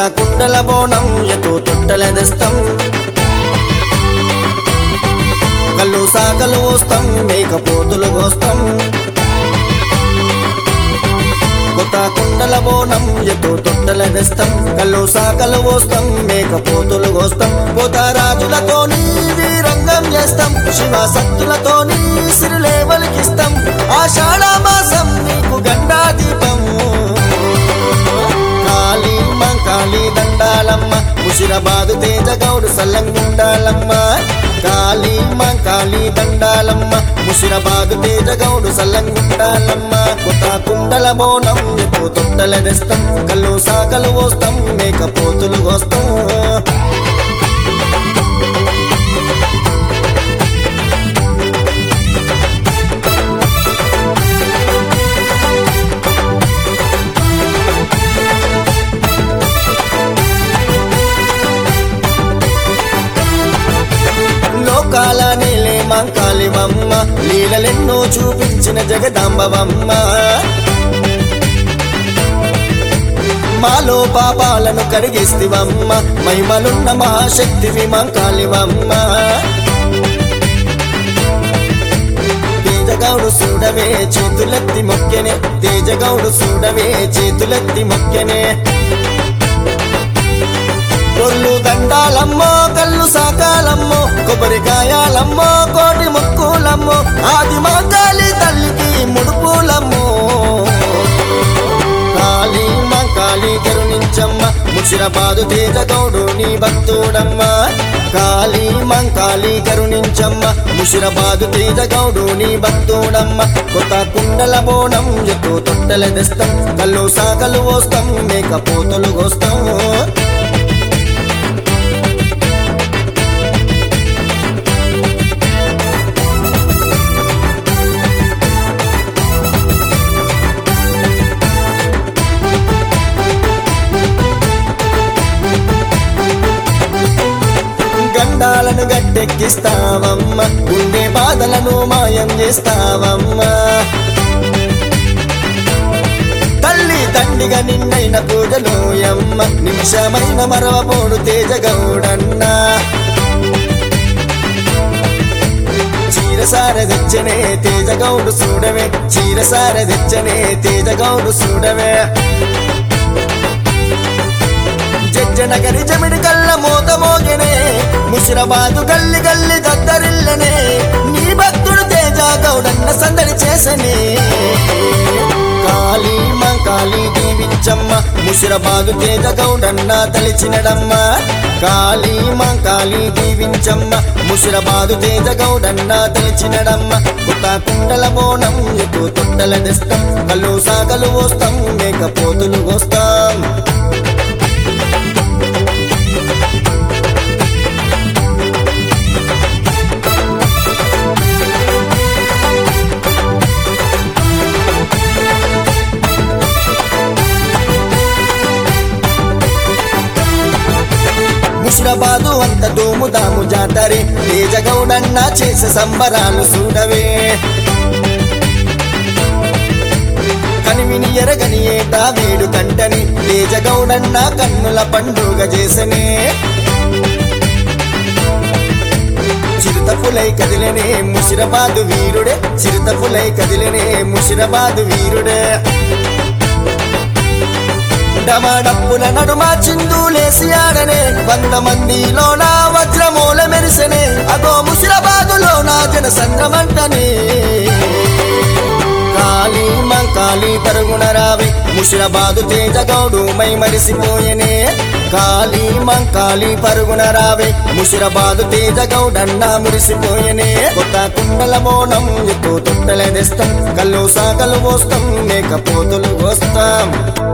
కుండల బోనం ఎటు తొట్టెల తెస్తాం కళ్ళు సాకలు వస్తాం మేకపోతులు కోస్తాం కొత్త కుండల బోనం ఎటు తొట్టెల తెస్తాం కళ్ళు సాకలు పోస్తాం మేకపోతులు కోస్తాం పోతారాజులతోని రంగం చేస్తాం శివ సత్తులతోని సిరులే వలికిస్తాం ఆషాఢ మాసం నీకు గండా దీపం కాళీ కాళీ దండాలమ్మ ముషిరాబాదు తేజ గౌడు సల్లంగుండాలమ్మ కాళీ కాళీ దండాలమ్మ ముషిరాబాదు తేజ గౌడు సల్లంగుండాలమ్మ కొత్త కుండల బోనం ఎక్కువ తొట్టల తెస్తాం కళ్ళు సాకలు పోస్తాం మేకపోతులు కోస్తాం లోకాల నీలే మంకాలివమ్మ లీలలెన్నో చూపించిన జగదాంబవమ్మ మాలో పాపాలను కరిగిస్తివమ్మ మహిమలున్న మహాశక్తివి మంకాలివమ్మ తేజగౌడు చూడవే చేతులెత్తి మొక్కెనే తేజగౌడు చూడవే చేతులెత్తి మొక్కెనే కొల్లు దండాలమ్మో కళ్ళు సాకాలమ్మో కొబ్బరికాయాలమ్మో కోటి మొక్కులమ్మో ఆది మాతాలి తల్లికి ముడుపులమ్మో కాళీ మా కాళీ కరుణించమ్మ ముషిరాబాదు తేజగౌడు నీ భక్తుడమ్మ కాళీ మంకాళీ కరుణించమ్మ ముషిరాబాదు తేజగౌడు నీ భక్తుడమ్మ కొత్త కుండల బోనం ఎక్కువ తొట్టెల తెస్తాం కళ్ళు సాకలు పోస్తాం మేకపోతులు కోస్తాం గండాలను గట్టెక్కిస్తావమ్మ గుండె బాధలను మాయం చేస్తావమ్మా తల్లి తండ్రిగా నిన్నైన పూజలు యమ్మ నిమిషమైన మరవపోడు తేజగౌడన్నా చీరసార తెచ్చనే తేజగౌడు చూడవే చీరసార తెచ్చనే తేజగౌడు చూడవే జజ్జనగరి జమిడి కళ్ళ మోత మోగెనే ముసిరాబాదు గల్లి గల్లి దద్దరిల్లనే నీ భక్తుడు తేజ గౌడన్న సందడి చేసనే కాళీ మా కాళీ దీవించమ్మ ముసిరాబాదు తేజ గౌడన్న తలిచినడమ్మ కాళీ మా కాళీ దీవించమ్మ ముసిరాబాదు తేజ గౌడన్న తలిచినడమ్మ కొత్త కుండల బోనం ఎక్కువ తొట్టల తెస్తాం కళ్ళు సాగలు పోస్తాం మేకపోతులు కోస్తాం ముషిరాబాదు అంత దోము దాము జాతరే తేజగౌడన్న చేసే సంబరాలు చూడవే కనివిని ఎరగని ఏటా వేడు కంటని తేజగౌడన్న కన్నుల పండుగ చేసనే చిరుతపులై కదిలనే ముషిరాబాదు వీరుడే చిరుతపులై కదిలనే ముషిరాబాదు వీరుడే డమడప్పుల నడుమ చిందులేసి ఆడనే వంద మందిలోన వజ్రమూల మెరిసెనే అగో ముసిరాబాదులోన జన సంద్రమంటనే కాళీ మంకాళీ పరుగున రావే ముషిరాబాదు తేజగౌడు మై మరిసిపోయనే కాళీ మంకాళీ పరుగున రావే ముషిరాబాదు తేజగౌడన్న మురిసిపోయనే కొత్త కుండల బోనం ఎక్కువ తొట్టెల తెస్తాం కళ్ళు సాకలు పోస్తాం మేకపోతులు కోస్తాం